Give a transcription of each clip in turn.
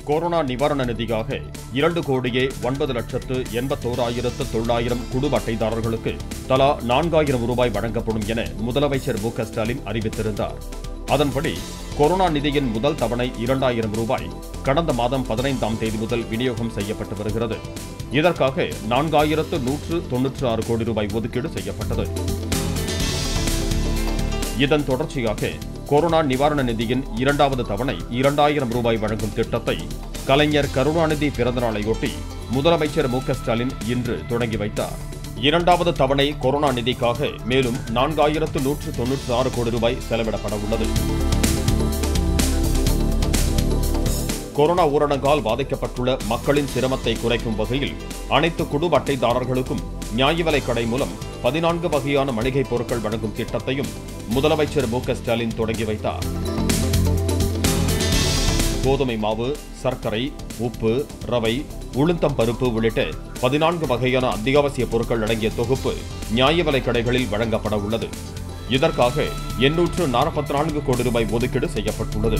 corona நிவாரண நிதியாக இரண்டு கோடியே ஒன்பது லட்சத்து எண்பத்தோராயிரத்து தொள்ளாயிரம் குடும்ப அட்டைதாரர்களுக்கு தலா நான்காயிரம் ரூபாய் வழங்கப்படும் என முதலமைச்சர் மு க ஸ்டாலின் அறிவித்திருந்தார் அதன்படி கொரோனா நிதியின் முதல் தவணை இரண்டாயிரம் ரூபாய் கடந்த மாதம் பதினைந்தாம் தேதி முதல் விநியோகம் செய்யப்பட்டு வருகிறது இதற்காக நான்காயிரத்து நூற்று தொன்னூற்று ஆறு கோடி ரூபாய் ஒதுக்கீடு செய்யப்பட்டது இதன் தொடர்ச்சியாக கொரோனா நிவாரண நிதியின் இரண்டாவது தவணை இரண்டாயிரம் ரூபாய் வழங்கும் திட்டத்தை கலைஞர் கருணாநிதி பிறந்தநாளையொட்டி முதலமைச்சர் மு க ஸ்டாலின் இன்று தொடங்கி வைத்தார் இரண்டாவது தவணை கொரோனா நிதிக்காக மேலும் நான்காயிரத்து நூற்று தொன்னூற்று ஆறு கோடி ரூபாய் செலவிடப்பட உள்ளது கொரோனா ஊரடங்கால் பாதிக்கப்பட்டுள்ள மக்களின் சிரமத்தை குறைக்கும் வகையில் அனைத்து குடும்ப அட்டைதாரர்களுக்கும் நியாய விலைக் கடை மூலம் பதினான்கு வகையான மளிகைப் பொருட்கள் வழங்கும் திட்டத்தையும் முதலமைச்சர் மு க ஸ்டாலின் தொடங்கி வைத்தார் கோதுமை மாவு சர்க்கரை உப்பு ரவை உளுந்தம் பருப்பு உள்ளிட்ட பதினான்கு வகையான அத்தியாவசிய பொருட்கள் அடங்கிய தொகுப்பு நியாய விலைக் கடைகளில் வழங்கப்பட உள்ளது இதற்காக எண்ணூற்று நாற்பத்தி நான்கு கோடி ரூபாய் ஒதுக்கீடு செய்யப்பட்டுள்ளது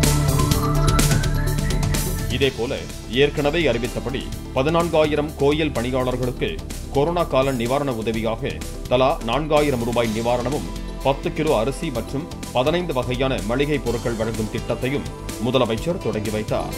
இதேபோல ஏற்கனவே அறிவித்தபடி பதினான்காயிரம் கோயில் பணியாளர்களுக்கு கொரோனா கால நிவாரண உதவியாக தலா நான்காயிரம் ரூபாய் நிவாரணமும் பத்து கிலோ அரிசி மற்றும் பதினைந்து வகையான மளிகை பொருட்கள் வழங்கும் திட்டத்தையும் முதலமைச்சர் தொடங்கி வைத்தார்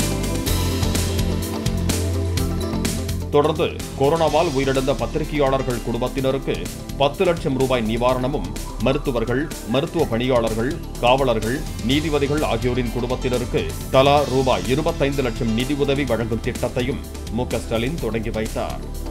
தொடர்ந்து கொரோனாவால் உயிரிழந்த பத்திரிகையாளர்கள் குடும்பத்தினருக்கு பத்து லட்சம் ரூபாய் நிவாரணமும் மருத்துவர்கள் மருத்துவ பணியாளர்கள் காவலர்கள் நீதிபதிகள் ஆகியோரின் குடும்பத்தினருக்கு தலா ரூபாய் இருபத்தைந்து லட்சம் நிதி உதவி வழங்கும் திட்டத்தையும் மு க ஸ்டாலின் தொடங்கி வைத்தார்